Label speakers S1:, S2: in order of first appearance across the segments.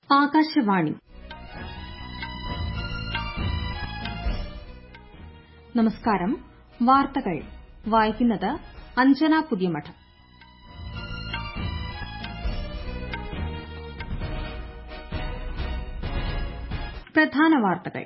S1: ആകാശവാണി നമസ്കാരം വാർത്തകൾ വായിക്കുന്നത് അഞ്ജന പുതിയമഠം പ്രധാന വാർത്തകൾ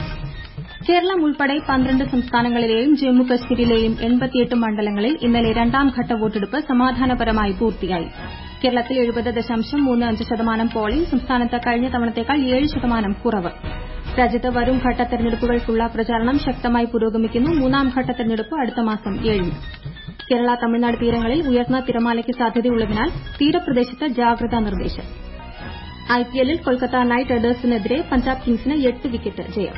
S1: കേരളം ഉൾപ്പെടെ പന്ത്രണ്ട് സംസ്ഥാനങ്ങളിലെയും ജമ്മു കശ്മീരിലെയും എൺപത്തിയെട്ട് മണ്ഡലങ്ങളിൽ ഇന്നലെ രണ്ടാംഘട്ട വോട്ടെടുപ്പ് സമാധാനപരമായി പൂർത്തിയായി കേരളത്തിൽ എഴുപത് ദശാംശം മൂന്ന് അഞ്ച് ശതമാനം പോളിംഗ് സംസ്ഥാനത്ത് കഴിഞ്ഞ തവണത്തേക്കാൾ ഏഴ് ശതമാനം കുറവ് രാജ്യത്ത് വരും ഘട്ട തെരഞ്ഞെടുപ്പുകൾക്കുള്ള പ്രചാരണം ശക്തമായി പുരോഗമിക്കുന്നു മൂന്നാം ഘട്ട തെരഞ്ഞെടുപ്പ് അടുത്ത മാസം ഏഴിന് കേരള തമിഴ്നാട് തീരങ്ങളിൽ ഉയർന്ന തിരമാലയ്ക്ക് സാധ്യതയുള്ളതിനാൽ തീരപ്രദേശത്ത് ജാഗ്രതാ നിർദ്ദേശം ഐപിഎല്ലിൽ കൊൽക്കത്ത നൈറ്റ് റൈഡേഴ്സിനെതിരെ പഞ്ചാബ് കിങ്സിന് എട്ട് വിക്കറ്റ് ജയം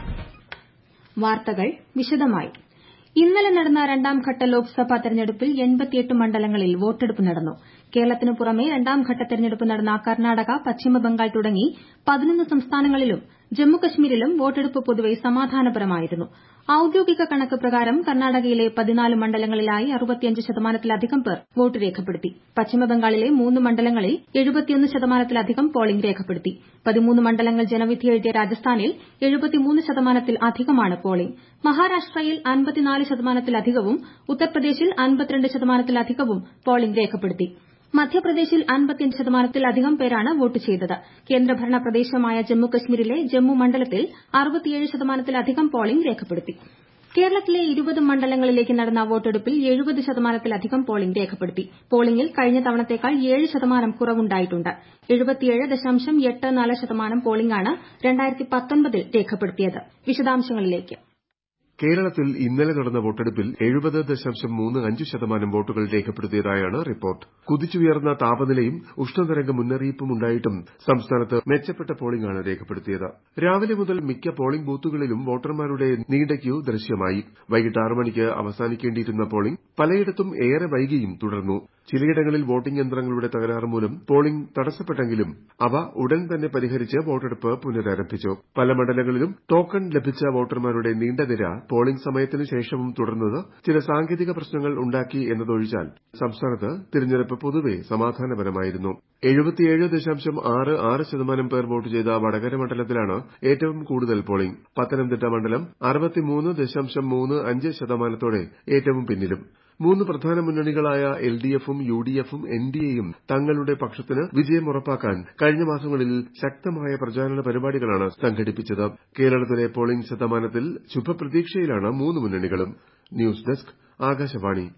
S1: വാർത്തകൾ വിശദമായി ഇന്നലെ നടന്ന രണ്ടാംഘട്ട ലോക്സഭാ തെരഞ്ഞെടുപ്പിൽ എൺപത്തിയെട്ട് മണ്ഡലങ്ങളിൽ വോട്ടെടുപ്പ് നടന്നു കേരളത്തിനു പുറമെ രണ്ടാംഘട്ട തെരഞ്ഞെടുപ്പ് നടന്ന കർണാടക പശ്ചിമബംഗാൾ തുടങ്ങി പതിനൊന്ന് സംസ്ഥാനങ്ങളിലും ജമ്മുകശ്മീരിലും വോട്ടെടുപ്പ് പൊതുവെ സമാധാനപരമായിരുന്നു ഔദ്യോഗിക കണക്ക് പ്രകാരം കർണാടകയിലെ പതിനാല് മണ്ഡലങ്ങളിലായി അറുപത്തിയഞ്ച് ശതമാനത്തിലധികം പേർ വോട്ട് രേഖപ്പെടുത്തി പശ്ചിമബംഗാളിലെ മൂന്ന് മണ്ഡലങ്ങളിൽ എഴുപത്തിയൊന്ന് ശതമാനത്തിലധികം പോളിംഗ് രേഖപ്പെടുത്തി പതിമൂന്ന് മണ്ഡലങ്ങൾ ജനവിധി എഴുതിയ രാജസ്ഥാനിൽ എഴുപത്തിമൂന്ന് ശതമാനത്തിൽ അധികമാണ് പോളിംഗ് മഹാരാഷ്ട്രയിൽ അൻപത്തിനാല് ശതമാനത്തിലധികവും ഉത്തർപ്രദേശിൽ അൻപത്തിരണ്ട് ശതമാനത്തിലധികവും പോളിംഗ് രേഖപ്പെടുത്തി മധ്യപ്രദേശിൽ അൻപത്തിയഞ്ച് ശതമാനത്തിലധികം പേരാണ് വോട്ട് ചെയ്തത് കേന്ദ്രഭരണ പ്രദേശമായ ജമ്മുകശ്മീരിലെ ജമ്മു മണ്ഡലത്തിൽ അറുപത്തിയേഴ് ശതമാനത്തിലധികം പോളിംഗ് രേഖപ്പെടുത്തി കേരളത്തിലെ ഇരുപത് മണ്ഡലങ്ങളിലേക്ക് നടന്ന വോട്ടെടുപ്പിൽ എഴുപത് ശതമാനത്തിലധികം പോളിംഗ് രേഖപ്പെടുത്തി പോളിംഗിൽ കഴിഞ്ഞ തവണത്തേക്കാൾ ഏഴ് ശതമാനം കുറവുണ്ടായിട്ടുണ്ട് എഴുപത്തിയേഴ് ദശാംശം എട്ട് നാല് ശതമാനം പോളിംഗാണ് രണ്ടായിരത്തി പത്തൊൻപതിൽ രേഖപ്പെടുത്തിയത് വിശദാംശങ്ങളിലേക്ക്
S2: കേരളത്തിൽ ഇന്നലെ നടന്ന വോട്ടെടുപ്പിൽ എഴുപത് ദശാംശം മൂന്ന് അഞ്ച് ശതമാനം വോട്ടുകൾ രേഖപ്പെടുത്തിയതായാണ് റിപ്പോർട്ട് കുതിച്ചുയർന്ന താപനിലയും ഉഷ്ണതരംഗ മുന്നറിയിപ്പും ഉണ്ടായിട്ടും സംസ്ഥാനത്ത് മെച്ചപ്പെട്ട പോളിംഗാണ് രേഖപ്പെടുത്തിയത് രാവിലെ മുതൽ മിക്ക പോളിംഗ് ബൂത്തുകളിലും വോട്ടർമാരുടെ നീണ്ട ക്യൂ ദൃശ്യമായി വൈകിട്ട് ആറ് മണിക്ക് അവസാനിക്കേണ്ടിയിരുന്ന പോളിംഗ് പലയിടത്തും ഏറെ വൈകിയും തുടർന്നു ചിലയിടങ്ങളിൽ വോട്ടിംഗ് യന്ത്രങ്ങളുടെ തകരാറ് മൂലം പോളിംഗ് തടസ്സപ്പെട്ടെങ്കിലും അവ ഉടൻ തന്നെ പരിഹരിച്ച് വോട്ടെടുപ്പ് പുനരാരംഭിച്ചു പല മണ്ഡലങ്ങളിലും ടോക്കൺ ലഭിച്ച വോട്ടർമാരുടെ നീണ്ട നിര പോളിംഗ് സമയത്തിന് ശേഷവും തുടർന്നത് ചില സാങ്കേതിക പ്രശ്നങ്ങൾ ഉണ്ടാക്കി എന്നതൊഴിച്ചാൽ സംസ്ഥാനത്ത് തിരഞ്ഞെടുപ്പ് പൊതുവെ സമാധാനപരമായിരുന്നു എഴുപത്തിയേഴ് ദശാംശം ആറ് ആറ് ശതമാനം പേർ വോട്ട് ചെയ്ത വടകര മണ്ഡലത്തിലാണ് ഏറ്റവും കൂടുതൽ പോളിംഗ് പത്തനംതിട്ട മണ്ഡലം അറുപത്തിമൂന്ന് ദശാംശം മൂന്ന് അഞ്ച് ശതമാനത്തോടെ ഏറ്റവും പിന്നിലും മൂന്ന് പ്രധാന മുന്നണികളായ എൽഡിഎഫും യുഡിഎഫും എൻഡിഎയും തങ്ങളുടെ പക്ഷത്തിന് വിജയം ഉറപ്പാക്കാൻ കഴിഞ്ഞ മാസങ്ങളിൽ ശക്തമായ പ്രചാരണ പരിപാടികളാണ് സംഘടിപ്പിച്ചത് കേരളത്തിലെ പോളിംഗ് ശതമാനത്തിൽ ശുഭപ്രതീക്ഷയിലാണ് മൂന്ന് മുന്നണികളും ന്യൂസ് ഡെസ്ക് ആകാശവാണി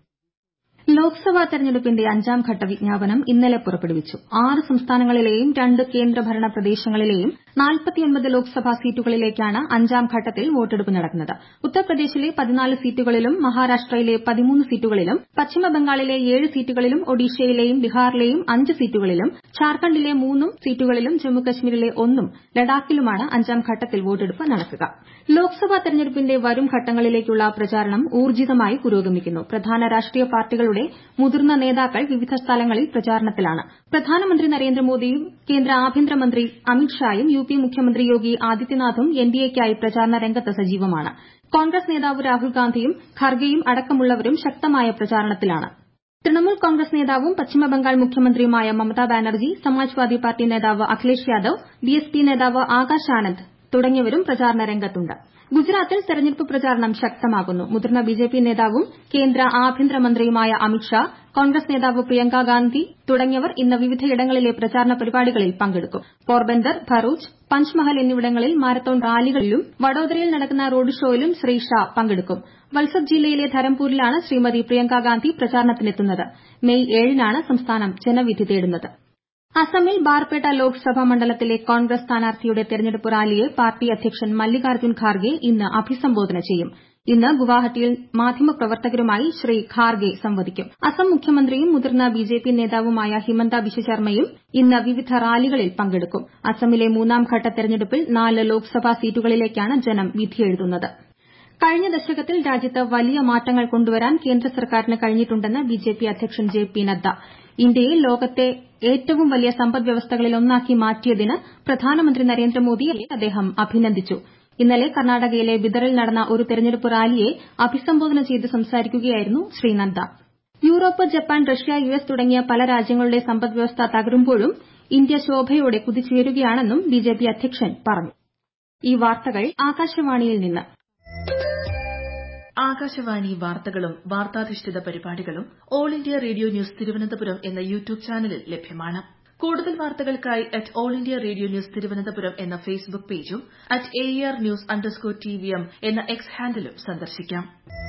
S1: ലോക്സഭാ തെരഞ്ഞെടുപ്പിന്റെ അഞ്ചാം ഘട്ട വിജ്ഞാപനം ഇന്നലെ പുറപ്പെടുവിച്ചു ആറ് സംസ്ഥാനങ്ങളിലെയും രണ്ട് കേന്ദ്രഭരണ പ്രദേശങ്ങളിലെയും നാൽപ്പത്തിയൊൻപത് ലോക്സഭാ സീറ്റുകളിലേക്കാണ് അഞ്ചാം ഘട്ടത്തിൽ വോട്ടെടുപ്പ് നടക്കുന്നത് ഉത്തർപ്രദേശിലെ പതിനാല് സീറ്റുകളിലും മഹാരാഷ്ട്രയിലെ പതിമൂന്ന് സീറ്റുകളിലും പശ്ചിമബംഗാളിലെ ഏഴ് സീറ്റുകളിലും ഒഡീഷയിലെയും ബിഹാറിലെയും അഞ്ച് സീറ്റുകളിലും ഝാർഖണ്ഡിലെ മൂന്നും സീറ്റുകളിലും ജമ്മുകശ്മീരിലെ ഒന്നും ലഡാക്കിലുമാണ് അഞ്ചാം ഘട്ടത്തിൽ വോട്ടെടുപ്പ് നടക്കുക ലോക്സഭാ തെരഞ്ഞെടുപ്പിന്റെ വരും ഘട്ടങ്ങളിലേക്കുള്ള പ്രചാരണം ഊർജ്ജിതമായി പുരോഗമിക്കുന്നു പ്രധാന രാഷ്ട്രീയ പാർട്ടികളുടെ മുതിർന്ന നേതാക്കൾ വിവിധ സ്ഥലങ്ങളിൽ പ്രചാരണത്തിലാണ് പ്രധാനമന്ത്രി നരേന്ദ്രമോദിയും കേന്ദ്ര ആഭ്യന്തരമന്ത്രി അമിത്ഷായും യുപി മുഖ്യമന്ത്രി യോഗി ആദിത്യനാഥും എൻഡിഎയ്ക്കായി പ്രചാരണ രംഗത്ത് സജീവമാണ് കോൺഗ്രസ് നേതാവ് രാഹുൽ ഗാന്ധിയും ഖർഗെയും അടക്കമുള്ളവരും ശക്തമായ പ്രചാരണത്തിലാണ് തൃണമൂൽ കോൺഗ്രസ് നേതാവും പശ്ചിമബംഗാൾ മുഖ്യമന്ത്രിയുമായ മമതാ ബാനർജി സമാജ്വാദി പാർട്ടി നേതാവ് അഖിലേഷ് യാദവ് ബിഎസ്പി നേതാവ് ആകാശ് ആനന്ദ് തുടങ്ങിയവരും പ്രചാരണ രംഗത്തുണ്ട് ഗുജറാത്തിൽ തെരഞ്ഞെടുപ്പ് പ്രചാരണം ശക്തമാകുന്നു മുതിർന്ന ബിജെപി നേതാവും കേന്ദ്ര ആഭ്യന്തരമന്ത്രിയുമായ അമിത്ഷാ കോൺഗ്രസ് നേതാവ് പ്രിയങ്ക ഗാന്ധി തുടങ്ങിയവർ ഇന്ന് വിവിധയിടങ്ങളിലെ പ്രചാരണ പരിപാടികളിൽ പങ്കെടുക്കും പോർബന്ദർ ഭറൂച്ച് പഞ്ച്മഹൽ എന്നിവിടങ്ങളിൽ മാരത്തോൺ റാലികളിലും വഡോദരയിൽ നടക്കുന്ന റോഡ് ഷോയിലും ശ്രീ ഷാ പങ്കെടുക്കും വൽസദ് ജില്ലയിലെ ധരംപൂരിലാണ് ശ്രീമതി പ്രിയങ്ക ഗാന്ധി പ്രചാരണത്തിനെത്തുന്നത് മെയ് ഏഴിനാണ് സംസ്ഥാനം ജനവിധി തേടുന്നത് അസമിൽ ബാർപേട്ട ലോക്സഭാ മണ്ഡലത്തിലെ കോൺഗ്രസ് സ്ഥാനാർത്ഥിയുടെ തെരഞ്ഞെടുപ്പ് റാലിയെ പാർട്ടി അധ്യക്ഷൻ മല്ലികാർജ്ജുൻ ഖാർഗെ ഇന്ന് അഭിസംബോധന ചെയ്യും ഇന്ന് ഗുവാഹട്ടിയിൽ മാധ്യമപ്രവർത്തകരുമായി ശ്രീ ഖാർഗെ സംവദിക്കും അസം മുഖ്യമന്ത്രിയും മുതിർന്ന ബിജെപി നേതാവുമായ ഹിമന്ത ബിശ്വ ശർമ്മയും ഇന്ന് വിവിധ റാലികളിൽ പങ്കെടുക്കും അസമിലെ മൂന്നാം ഘട്ട തെരഞ്ഞെടുപ്പിൽ നാല് ലോക്സഭാ സീറ്റുകളിലേക്കാണ് ജനം വിധിയെഴുതുന്നത് കഴിഞ്ഞ ദശകത്തിൽ രാജ്യത്ത് വലിയ മാറ്റങ്ങൾ കൊണ്ടുവരാൻ കേന്ദ്ര സർക്കാരിന് കഴിഞ്ഞിട്ടുണ്ടെന്ന് ബിജെപി അധ്യക്ഷൻ ജെ പി നദ്ദ ഇന്ത്യയെ ലോകത്തെ ഏറ്റവും വലിയ സമ്പദ്വ്യവസ്ഥകളിലൊന്നാക്കി മാറ്റിയതിന് പ്രധാനമന്ത്രി നരേന്ദ്രമോദിയെ അദ്ദേഹം അഭിനന്ദിച്ചു ഇന്നലെ കർണാടകയിലെ ബിദറിൽ നടന്ന ഒരു തെരഞ്ഞെടുപ്പ് റാലിയെ അഭിസംബോധന ചെയ്ത് സംസാരിക്കുകയായിരുന്നു Shri Nadda Europe Japan Russia US തുടങ്ങിയ പല രാജ്യങ്ങളുടെ സമ്പദ്വ്യവസ്ഥ തകരുമ്പോഴും ഇന്ത്യ ശോഭയോടെ കുതിച്ചുയരുകയാണെന്നും ബിജെപി അധ്യക്ഷൻ പറഞ്ഞു ഈ വാർത്തകൾ ആകാശവാണിയിൽ നിന്ന്
S3: ആകാശവാണി വാർത്തകളും വാർത്താധിഷ്ഠിത പരിപാടികളും all India radio news Thiruvananthapuram എന്ന യൂട്യൂബ് ചാനലിൽ ലഭ്യമാണ് കൂടുതൽ വാർത്തകൾക്കായി at all India radio news Thiruvananthapuram എന്ന ഫേസ്ബുക്ക് പേജും at A R news underscore T V M എന്ന എക്സ് ഹാൻഡിലും സന്ദർശിക്കാം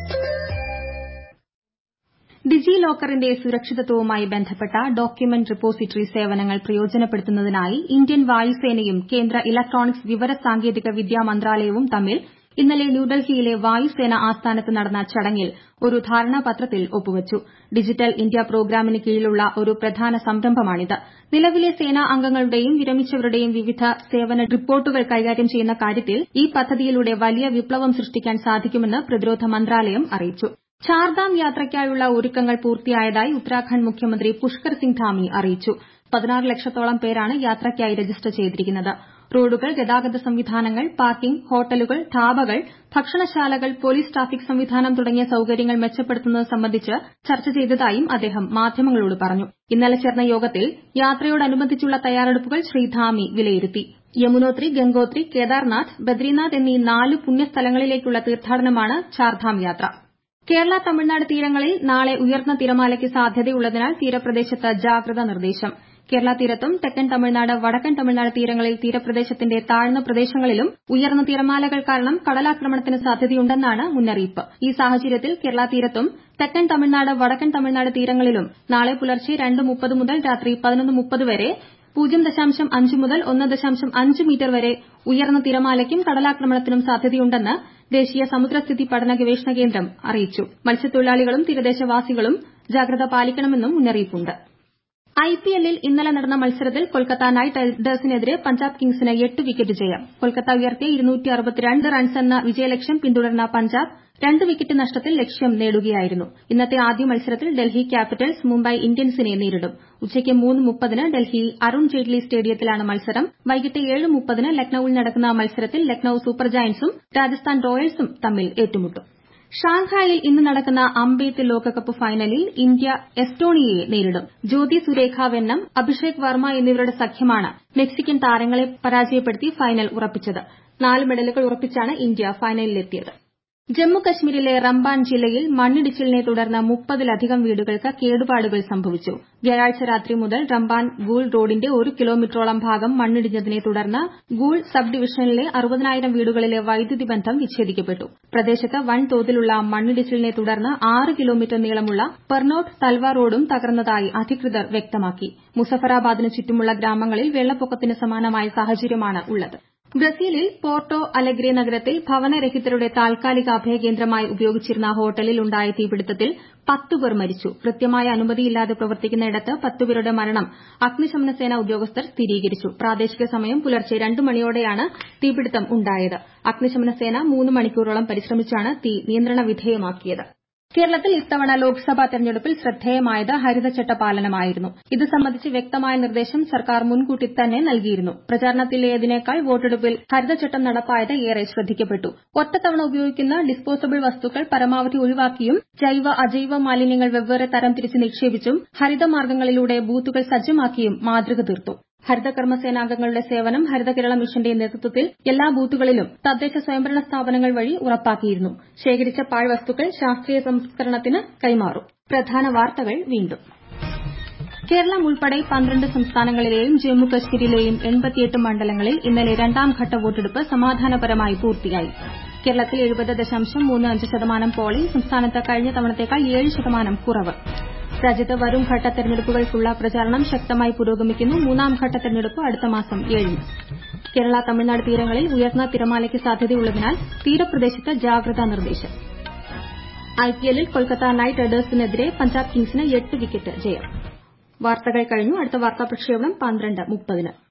S1: ഡിജി ലോക്കറിന്റെ സുരക്ഷിതത്വവുമായി ബന്ധപ്പെട്ട ഡോക്യുമെന്റ് റിപ്പോസിറ്ററി സേവനങ്ങൾ പ്രയോജനപ്പെടുത്തുന്നതിനായി ഇന്ത്യൻ വായുസേനയും കേന്ദ്ര ഇലക്ട്രോണിക്സ് വിവര സാങ്കേതിക വിദ്യാ മന്ത്രാലയവും തമ്മിൽ ഇന്നലെ ന്യൂഡൽഹിയിലെ വായുസേന ആസ്ഥാനത്ത് നടന്ന ചടങ്ങിൽ ഒരു ധാരണാപത്രത്തിൽ ഒപ്പുവച്ചു ഡിജിറ്റൽ ഇന്ത്യ പ്രോഗ്രാമിന് കീഴിലുള്ള ഒരു പ്രധാന സംരംഭമാണിത് നിലവിലെ സേനാ അംഗങ്ങളുടെയും വിരമിച്ചവരുടെയും വിവിധ സേവന റിപ്പോർട്ടുകൾ കൈകാര്യം ചെയ്യുന്ന കാര്യത്തിൽ ഈ പദ്ധതിയിലൂടെ വലിയ വിപ്ലവം സൃഷ്ടിക്കാൻ സാധിക്കുമെന്ന് പ്രതിരോധ മന്ത്രാലയം അറിയിച്ചു ചാർധാം യാത്രയ്ക്കായുള്ള ഒരുക്കങ്ങൾ പൂർത്തിയായതായി ഉത്തരാഖണ്ഡ് മുഖ്യമന്ത്രി പുഷ്കർ സിംഗ് ധാമി അറിയിച്ചു പതിനാറ് ലക്ഷത്തോളം പേരാണ് യാത്രയ്ക്കായി രജിസ്റ്റർ ചെയ്തിരിക്കുന്നത് റോഡുകൾ ഗതാഗത സംവിധാനങ്ങൾ പാർക്കിംഗ് ഹോട്ടലുകൾ ധാബകൾ ഭക്ഷണശാലകൾ പോലീസ് ട്രാഫിക് സംവിധാനം തുടങ്ങിയ സൌകര്യങ്ങൾ മെച്ചപ്പെടുത്തുന്നത് സംബന്ധിച്ച് ചർച്ച ചെയ്തതായും അദ്ദേഹം മാധ്യമങ്ങളോട് പറഞ്ഞു ഇന്നലെ ചേർന്ന യോഗത്തിൽ യാത്രയോടനുബന്ധിച്ചുള്ള തയ്യാറെടുപ്പുകൾ ശ്രീ ധാമി വിലയിരുത്തി യമുനോത്രി ഗംഗോത്രി കേദാർനാഥ് ബദ്രിനാഥ് എന്നീ നാല് പുണ്യസ്ഥലങ്ങളിലേക്കുള്ള തീർത്ഥാടനമാണ് ചാർധാം യാത്ര കേരള തമിഴ്നാട് തീരങ്ങളിൽ നാളെ ഉയർന്ന തിരമാലയ്ക്ക് സാധ്യതയുള്ളതിനാൽ തീരപ്രദേശത്ത് ജാഗ്രതാ നിർദ്ദേശം കേരള തീരത്തും തെക്കൻ തമിഴ്നാട് വടക്കൻ തമിഴ്നാട് തീരങ്ങളിൽ തീരപ്രദേശത്തിന്റെ താഴ്ന്ന പ്രദേശങ്ങളിലും ഉയർന്ന തിരമാലകൾ കാരണം കടലാക്രമണത്തിന് സാധ്യതയുണ്ടെന്നാണ് മുന്നറിയിപ്പ് ഈ സാഹചര്യത്തിൽ കേരള തീരത്തും തെക്കൻ തമിഴ്നാട് വടക്കൻ തമിഴ്നാട് തീരങ്ങളിലും നാളെ പുലർച്ചെ രണ്ട് മുപ്പത് മുതൽ രാത്രി പതിനൊന്ന് മുപ്പത് വരെ പൂജ്യം ദശാംശം അഞ്ച് മുതൽ ഒന്ന് ദശാംശം അഞ്ച് മീറ്റർ വരെ ഉയർന്ന തിരമാലയ്ക്കും കടലാക്രമണത്തിനും സാധ്യതയുണ്ടെന്ന് ദേശീയ സമുദ്രസ്ഥിതി പഠന ഗവേഷണ കേന്ദ്രം അറിയിച്ചു മത്സ്യത്തൊഴിലാളികളും തീരദേശവാസികളും ജാഗ്രത പാലിക്കണമെന്നും മുന്നറിയിപ്പുണ്ട് ഐപിഎല്ലിൽ ഇന്നലെ നടന്ന മത്സരത്തിൽ കൊൽക്കത്ത നൈറ്റ് റൈഡേഴ്സിനെതിരെ പഞ്ചാബ് കിങ്സിന് എട്ട് വിക്കറ്റ് ജയം കൊൽക്കത്ത ഉയർത്തിയ റൺസ് എന്ന വിജയലക്ഷ്യം പിന്തുടർന്ന പഞ്ചാബ് രണ്ട് വിക്കറ്റ് നഷ്ടത്തിൽ ലക്ഷ്യം നേടുകയായിരുന്നു ഇന്നത്തെ ആദ്യ മത്സരത്തിൽ ഡൽഹി ക്യാപിറ്റൽസ് മുംബൈ ഇന്ത്യൻസിനെ നേരിടും ഉച്ചയ്ക്ക് മൂന്ന് മുപ്പതിന് ഡൽഹി അരുൺ ജെയ്റ്റ്ലി സ്റ്റേഡിയത്തിലാണ് മത്സരം വൈകിട്ട് ഏഴ് മുപ്പതിന് ലക്നൌവിൽ നടക്കുന്ന മത്സരത്തിൽ ലക്നൌ സൂപ്പർ ജയന്റ്സും രാജസ്ഥാൻ റോയൽസും തമ്മിൽ ഏറ്റുമുട്ടും ഷാങ്ഹായിൽ ഇന്ന് നടക്കുന്ന അമ്പെയ്ത്ത് ലോകകപ്പ് ഫൈനലിൽ ഇന്ത്യ എസ്റ്റോണിയയെ നേരിടും ജ്യോതി സുരേഖ വെന്നം അഭിഷേക് വർമ്മ എന്നിവരുടെ സഖ്യമാണ് മെക്സിക്കൻ താരങ്ങളെ പരാജയപ്പെടുത്തി ഫൈനൽ ഉറപ്പിച്ചത് നാല് മെഡലുകൾ ഉറപ്പിച്ചാണ് ഇന്ത്യ ഫൈനലിലെത്തിയത് ജമ്മു കശ്മീരിലെ റംബാൻ ജില്ലയിൽ മണ്ണിടിച്ചിലിനെ തുടർന്ന് മുപ്പതിലധികം വീടുകൾക്ക് കേടുപാടുകൾ സംഭവിച്ചു വ്യാഴാഴ്ച രാത്രി മുതൽ റംബാൻ ഗൂൾ റോഡിന്റെ ഒരു കിലോമീറ്ററോളം ഭാഗം മണ്ണിടിഞ്ഞതിനെ തുടർന്ന് ഗൂൾ സബ് ഡിവിഷനിലെ അറുപതിനായിരം വീടുകളിലെ വൈദ്യുതി ബന്ധം വിച്ഛേദിക്കപ്പെട്ടു പ്രദേശത്ത് വൻതോതിലുള്ള മണ്ണിടിച്ചിലിനെ തുടർന്ന് ആറ് കിലോമീറ്റർ നീളമുള്ള പെർനോട്ട് തൽവ റോഡും തകർന്നതായി അധികൃതർ വ്യക്തമാക്കി മുസഫറാബാദിന് ചുറ്റുമുള്ള ഗ്രാമങ്ങളിൽ വെള്ളപ്പൊക്കത്തിന് സമാനമായ സാഹചര്യമാണുള്ളത് ബ്രസീലിൽ പോർട്ടോ അലഗ്രെ നഗരത്തിൽ ഭവനരഹിതരുടെ താൽക്കാലിക അഭയകേന്ദ്രമായി ഉപയോഗിച്ചിരുന്ന ഹോട്ടലിൽ ഉണ്ടായ തീപിടുത്തത്തിൽ പത്ത് പേർ മരിച്ചു കൃത്യമായ അനുമതിയില്ലാതെ പ്രവർത്തിക്കുന്നിടത്ത് പത്തുപേരുടെ മരണം അഗ്നിശമന സേന ഉദ്യോഗസ്ഥർ സ്ഥിരീകരിച്ചു പ്രാദേശിക സമയം പുലർച്ചെ രണ്ട് മണിയോടെയാണ് തീപിടുത്തം ഉണ്ടായത് അഗ്നിശമന സേന മൂന്ന് മണിക്കൂറോളം പരിശ്രമിച്ചാണ് തീ നിയന്ത്രണ വിധേയമാക്കിയത് കേരളത്തിൽ ഇത്തവണ ലോക്സഭാ തെരഞ്ഞെടുപ്പിൽ ശ്രദ്ധേയമായത് ഹരിതചട്ട പാലനമായിരുന്നു ഇത് സംബന്ധിച്ച് വ്യക്തമായ നിർദ്ദേശം സർക്കാർ മുൻകൂട്ടി തന്നെ നൽകിയിരുന്നു പ്രചാരണത്തിലേതിനേക്കാൾ വോട്ടെടുപ്പിൽ ഹരിതചട്ടം നടപ്പായത് ഏറെ ശ്രദ്ധിക്കപ്പെട്ടു ഒറ്റത്തവണ ഉപയോഗിക്കുന്ന ഡിസ്പോസബിൾ വസ്തുക്കൾ പരമാവധി ഒഴിവാക്കിയും ജൈവ അജൈവ മാലിന്യങ്ങൾ വെവ്വേറെ തരംതിരിച്ച് നിക്ഷേപിച്ചും ഹരിതമാർഗ്ഗങ്ങളിലൂടെ ബൂത്തുകൾ സജ്ജമാക്കിയും മാതൃക തീർത്തു ഹരിതകർമ്മസേനാംഗങ്ങളുടെ സേവനം ഹരിതകേരള മിഷന്റെ നേതൃത്വത്തിൽ എല്ലാ ബൂത്തുകളിലും തദ്ദേശ സ്വയംഭരണ സ്ഥാപനങ്ങൾ വഴി ഉറപ്പാക്കിയിരുന്നു ശേഖരിച്ച പാഴ്വസ്തുക്കൾ ശാസ്ത്രീയ സംസ്കരണത്തിന് കൈമാറും പ്രധാന വാർത്തകൾ വീണ്ടും കേരളം ഉൾപ്പെടെ പന്ത്രണ്ട് സംസ്ഥാനങ്ങളിലെയും ജമ്മു കശ്മീരിലെയും എൺപത്തിയെട്ട് മണ്ഡലങ്ങളിൽ ഇന്നലെ രണ്ടാംഘട്ട വോട്ടെടുപ്പ് സമാധാനപരമായി പൂർത്തിയായി കേരളത്തിൽ എഴുപത് ദശാംശം മൂന്ന് അഞ്ച് ശതമാനം പോളിംഗ് സംസ്ഥാനത്ത് കഴിഞ്ഞ തവണത്തേക്കാൾ ഏഴ് ശതമാനം കുറവ് രാജ്യത്ത് വരും ഘട്ട തെരഞ്ഞെടുപ്പുകൾക്കുള്ള പ്രചാരണം ശക്തമായി പുരോഗമിക്കുന്നു മൂന്നാം ഘട്ട തെരഞ്ഞെടുപ്പ് അടുത്ത മാസം ഏഴിന് കേരള തമിഴ്നാട് തീരങ്ങളിൽ ഉയർന്ന തിരമാലയ്ക്ക് സാധ്യതയുള്ളതിനാൽ തീരപ്രദേശത്ത് ജാഗ്രതാ നിർദ്ദേശം ഐപിഎല്ലിൽ കൊൽക്കത്ത നൈറ്റ് റൈഡേഴ്സിനെതിരെ പഞ്ചാബ് കിങ്സിന് എട്ട് വിക്കറ്റ് ജയം വാർത്തകൾ കഴിഞ്ഞു അടുത്ത വാർത്താ പ്രക്ഷേപണം പന്ത്രണ്ട് മുപ്പതിന്